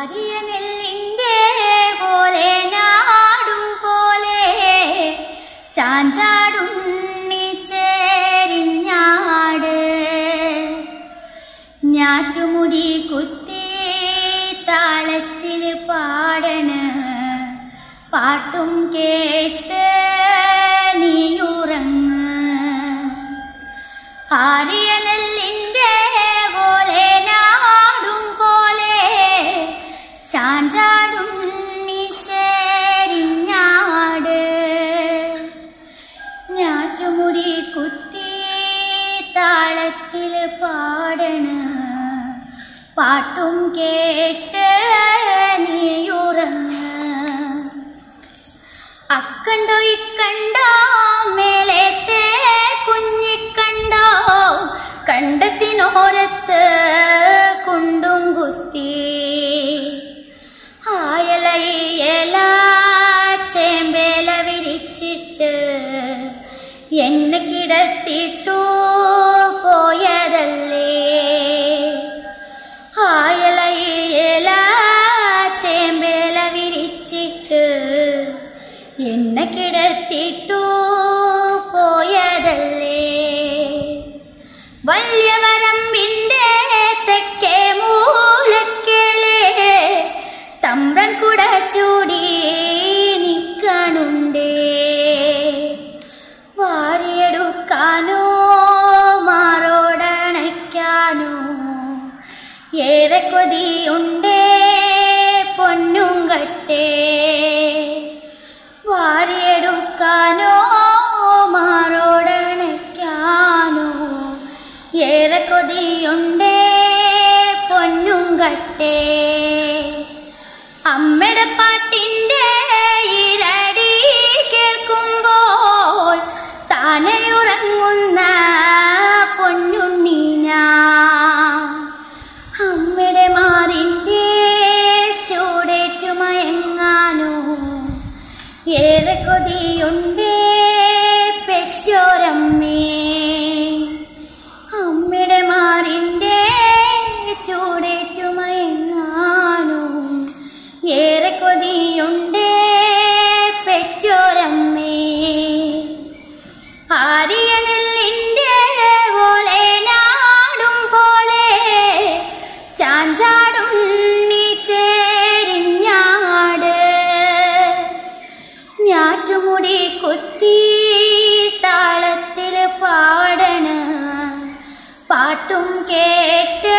ആര്യ നെല്ലിന്റെ പോലെ നാടും പോലെ ചാഞ്ചാടുണ്ണി ചേരിഞ്ഞാട് ഞാറ്റുമുടി കുത്തി താളത്തിൽ പാടണ പാട്ടും കേട്ട് നീയുറങ്ങ് ആര്യ നെല്ലിന്റെ പോലെ നാടും പോലെ ചാഞ്ചാടും നീ ചേരിഞ്ഞാട് ഞാറ്റുമുടി കുത്തി താളത്തിൽ പാടണ പാട്ടും കേട്ട് നീയുറങ്ങ് അക്കണ്ടോ ഇക്കണ്ടോ മേലേത്തെ കുഞ്ഞിക്കണ്ടോ കണ്ടത്തിനോരത്ത് കുണ്ടും കുത്തി ആയലയില ചേമ്പേല വിരിച്ചിട്ട് എന്നെ കിടത്തിട്ടു പോയതല്ലേ ആയലയില ചേമ്പേല വിരിച്ചിട്ട് എന്നെ കിടത്തിട്ടു പോയതല്ലേ വല്യവരമ്പിന്റെ തെക്കേ മൂലക്കേലേ തമ്പ്രൻ കുട ചൂടി നിക്കണുണ്ടേ വാരിയെടുക്കാനോ മാറോടണയ്ക്കാനോ ഏറെ കൊതിയുണ്ടേ പൊന്നും കട്ടേ വാരിയെടുക്കാനോ മാറോടണയ്ക്കാനോ ഏറെ കൊതിയുണ്ടേ പൊന്നും കട്ടേ അമ്മയുടെ പാട്ടിന്റെ ഇരടി കേൾക്കുമ്പോൾ താനയുറങ്ങുന്ന പൊന്നുണ്ണി ഞാൻ അമ്മയുടെ മാറിന്റെ ചൂടേറ്റു മയങ്ങാനോ ഏറെ കൊതിയുണ്ടേ പെറ്റോരമ്മേ അമ്മയുടെ മാറിന്റെ ചൂടേറ്റു മയങ്ങാനോ ഏറെ കൊതിയുണ്ടേ പെറ്റോരമ്മേ ആര്യ നെല്ലിന്റെ പോലെ നാടും പോലെ ചാഞ്ചാടും നീ ചേരിഞ്ഞാട് ഞാറ്റുമുടി കുത്തി താളത്തിൽ പാടണ പാട്ടും കേട്ട്